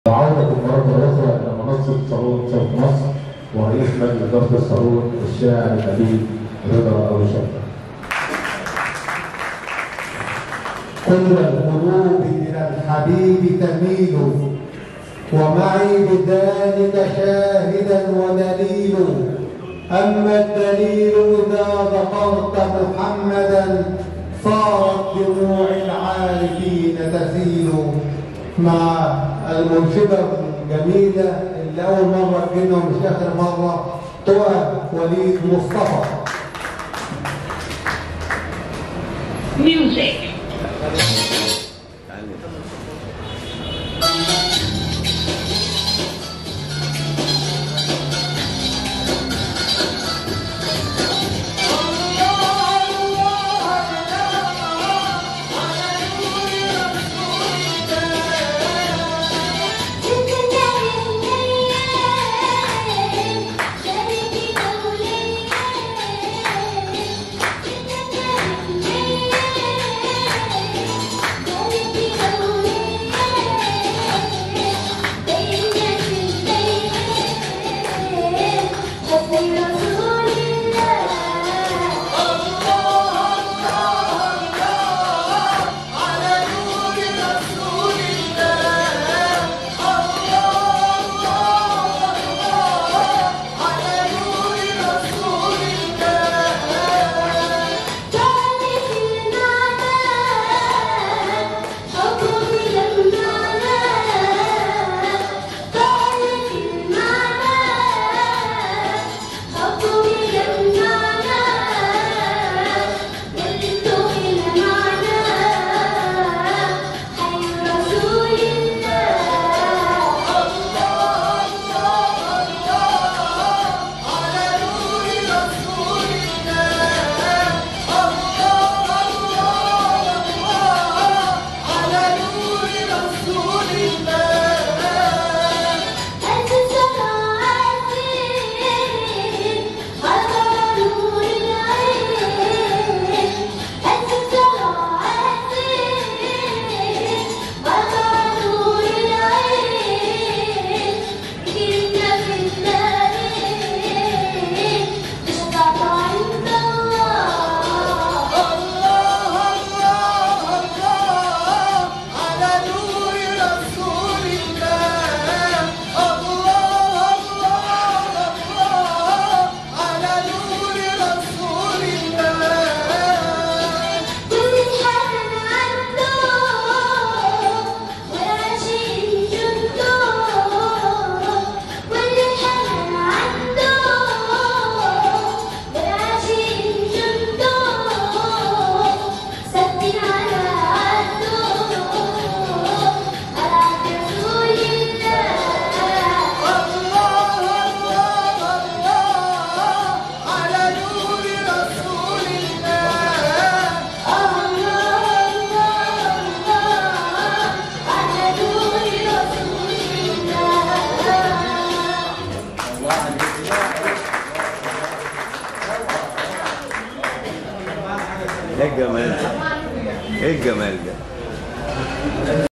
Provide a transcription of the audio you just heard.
وعودة مرة أخرى إلى منصة صالون صوت مصر ورئيس مجلس إدارة الصالون الشاعر الأديب رضا أبو شرف. كل القلوب إلى الحبيب تميل ومعي بذلك شاهدا ودليل أما الدليل إذا ذكرت محمدا صارت دموع العارفين تسيل مع المنشدة الجميلة اللي أول مرة تجينا ومش آخر مرة طوى وليد مصطفى Music. ايه الجمال ده؟ ايه الجمال ده؟